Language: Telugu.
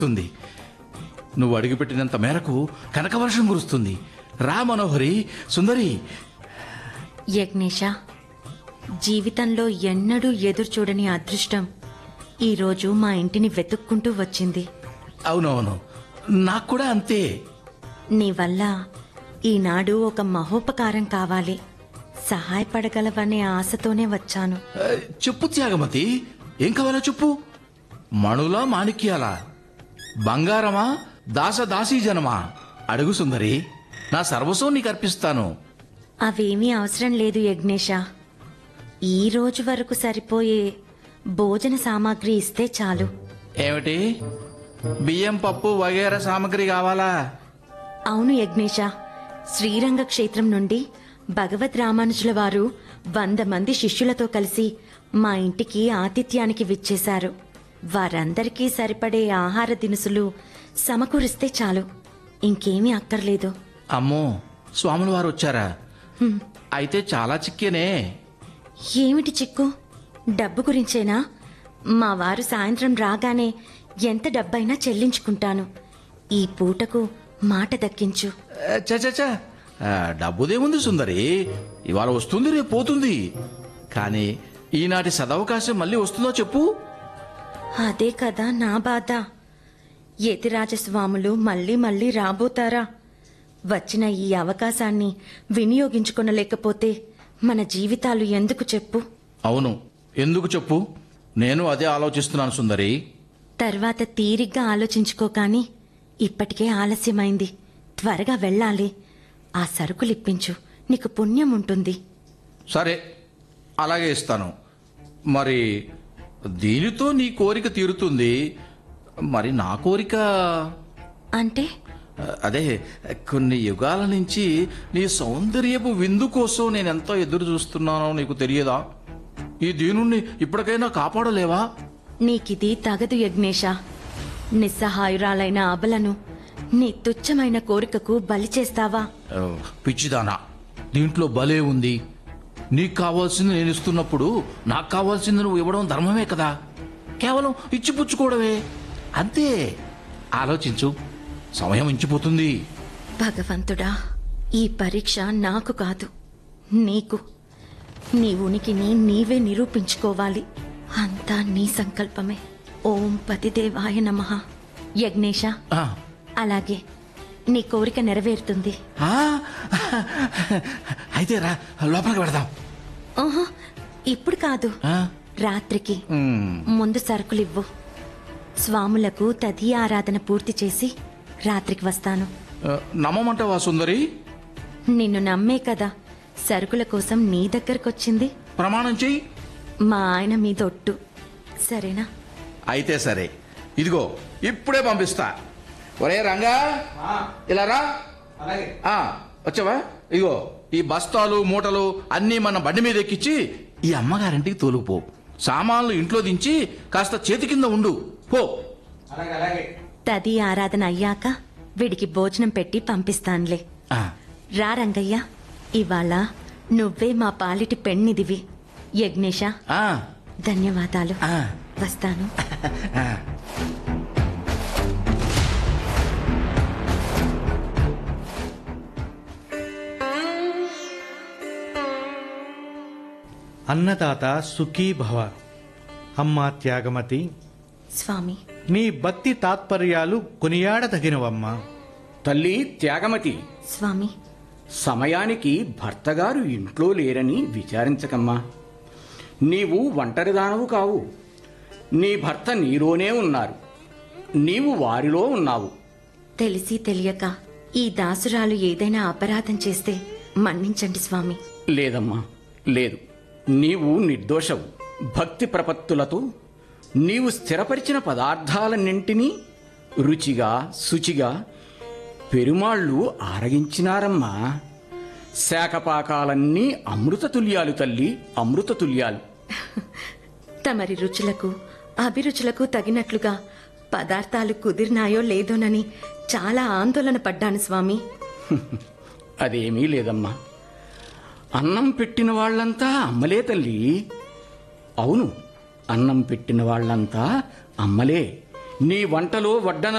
ఉంది నువ్వు అడుగుపెట్టినంత మేరకు కనకవర్షం కురుస్తుంది రా మనోహరి సుందరి యజ్ఞేష జీవితంలో ఎన్నడూ ఎదురు చూడని అదృష్టం ఈరోజు మా ఇంటిని వెతుక్కుంటూ వచ్చింది అవునవును నాకు కూడా అంతే నీ వల్ల ఈనాడు ఒక మహోపకారం కావాలి సహాయపడగలవనే ఆశతోనే వచ్చాను ఆ, చెప్పు త్యాగమతి ఏం కావాలో చెప్పు మణులా మాణిక్యాలా బంగారమా దాస దాసీ జనమా అడుగు సుందరి నా సర్వస్వం నీకు అర్పిస్తాను అవేమీ అవసరం లేదు యజ్ఞేష ఈ రోజు వరకు సరిపోయే భోజన సామాగ్రి ఇస్తే చాలు ఏమిటి బియ్యం పప్పు వగేరా సామాగ్రి కావాలా అవును యజ్ఞేష శ్రీరంగ క్షేత్రం నుండి భగవద్ రామానుజుల వారు వంద మంది శిష్యులతో కలిసి మా ఇంటికి ఆతిథ్యానికి విచ్చేశారు వారందరికీ సరిపడే ఆహార దినుసులు సమకూరిస్తే చాలు ఇంకేమీ అక్కర్లేదు అమ్మో స్వాముల వారు వచ్చారా అయితే చాలా చిక్కేనే ఏమిటి చిక్కు డబ్బు గురించేనా మా వారు సాయంత్రం రాగానే ఎంత డబ్బైనా చెల్లించుకుంటాను ఈ పూటకు మాట దక్కించు ఆ, చ చ, చ. ఆ, డబ్బుదేముంది సుందరి ఇవాళ వస్తుంది రేపు పోతుంది కానీ ఈనాటి సదవకాశం మళ్ళీ వస్తుందో చెప్పు అదే కదా నా బాధ యతిరాజస్వాములు మళ్ళీ మళ్ళీ రాబోతారా వచ్చిన ఈ అవకాశాన్ని వినియోగించుకొనలేకపోతే మన జీవితాలు ఎందుకు చెప్పు అవును ఎందుకు చెప్పు నేను అదే ఆలోచిస్తున్నాను సుందరి తర్వాత తీరిగ్గా ఆలోచించుకో కానీ ఇప్పటికే ఆలస్యమైంది త్వరగా వెళ్ళాలి ఆ సరుకులు ఇప్పించు నీకు పుణ్యం ఉంటుంది సరే అలాగే ఇస్తాను మరి దీనితో నీ కోరిక తీరుతుంది మరి నా కోరిక అంటే అదే కొన్ని యుగాల నుంచి నీ సౌందర్యపు విందు కోసం నేను ఎంతో ఎదురు చూస్తున్నానో నీకు తెలియదా ఈ దీనుణ్ణి ఇప్పటికైనా కాపాడలేవా నీకిది తగదు యజ్ఞేష నిస్సహాయురాలైన అబలను నీ తుచ్చమైన కోరికకు బలి చేస్తావా ఆ, పిచ్చిదానా దీంట్లో భలే ఉంది నీకు కావాల్సింది నేను ఇస్తున్నప్పుడు నాకు కావాల్సింది నువ్వు ఇవ్వడం ధర్మమే కదా కేవలం ఇచ్చిపుచ్చుకోవడమే అంతే ఆలోచించు సమయం ఇంచిపోతుంది భగవంతుడా ఈ పరీక్ష నాకు కాదు నీకు నీ ఉనికిని నీవే నిరూపించుకోవాలి అంతా నీ సంకల్పమే ఓం పతిదేవాయ నమ యజ్ఞేష ఆ, అలాగే నీ కోరిక నెరవేరుతుంది ఆ, అయితే రా లోపలికి పెడదాం ఓహో ఇప్పుడు కాదు ఆ, రాత్రికి ఉమ్, ముందు సరుకులివ్వు స్వాములకు తది ఆరాధన పూర్తి చేసి రాత్రికి వస్తాను ఆ, నమ్మమంటావా సుందరి నిన్ను నమ్మే కదా సరుకుల కోసం నీ దగ్గరకొచ్చింది ప్రమాణం చెయ్యి మా ఆయన మీద ఒట్టు సరేనా అయితే సరే ఇదిగో ఇప్పుడే పంపిస్తా ఒరే రంగా ఇలా రా ఆ, వచ్చావా ఇదిగో ఈ బస్తాలు మూటలు అన్నీ మన బండి మీద ఎక్కించి ఈ అమ్మగారింటికి తోలుకుపో సామాన్లు ఇంట్లో దించి కాస్త చేతి కింద ఉండు పో తది ఆరాధన అయ్యాక వీడికి భోజనం పెట్టి పంపిస్తానులే ఆ, రా రంగయ్య ఇవాళ నువ్వే మా పాలిటి పెన్నిదివి యజ్ఞేష ఆ, ధన్యవాదాలు ఆ, వస్తాను ఆ. అన్నదాత సుఖీ భవ అమ్మ త్యాగమతి స్వామి నీ భక్తి తాత్పర్యాలు కొనియాడదగినవమ్మా తల్లి త్యాగమతి స్వామి సమయానికి భర్తగారు ఇంట్లో లేరని విచారించకమ్మా నీవు ఒంటరిదానవు కావు నీ భర్త నీలోనే ఉన్నారు నీవు వారిలో ఉన్నావు తెలిసి తెలియక ఈ దాసురాలు ఏదైనా అపరాధం చేస్తే మన్నించండి స్వామి లేదమ్మా లేదు నీవు నిర్దోషవు భక్తి ప్రపత్తులతో నీవు స్థిరపరిచిన పదార్థాలన్నింటినీ రుచిగా శుచిగా పెరుమాళ్ళు ఆరగించినారమ్మా శాఖపాకాలన్నీ అమృత తుల్యాలు తల్లి అమృత తుల్యాలు తమరి రుచులకు అభిరుచులకు తగినట్లుగా పదార్థాలు కుదిరినాయో లేదోనని చాలా ఆందోళన పడ్డాను స్వామి అదేమీ లేదమ్మా అన్నం పెట్టిన వాళ్ళంతా అమ్మలే తల్లి అవును అన్నం పెట్టిన వాళ్ళంతా అమ్మలే నీ వంటలో వడ్డన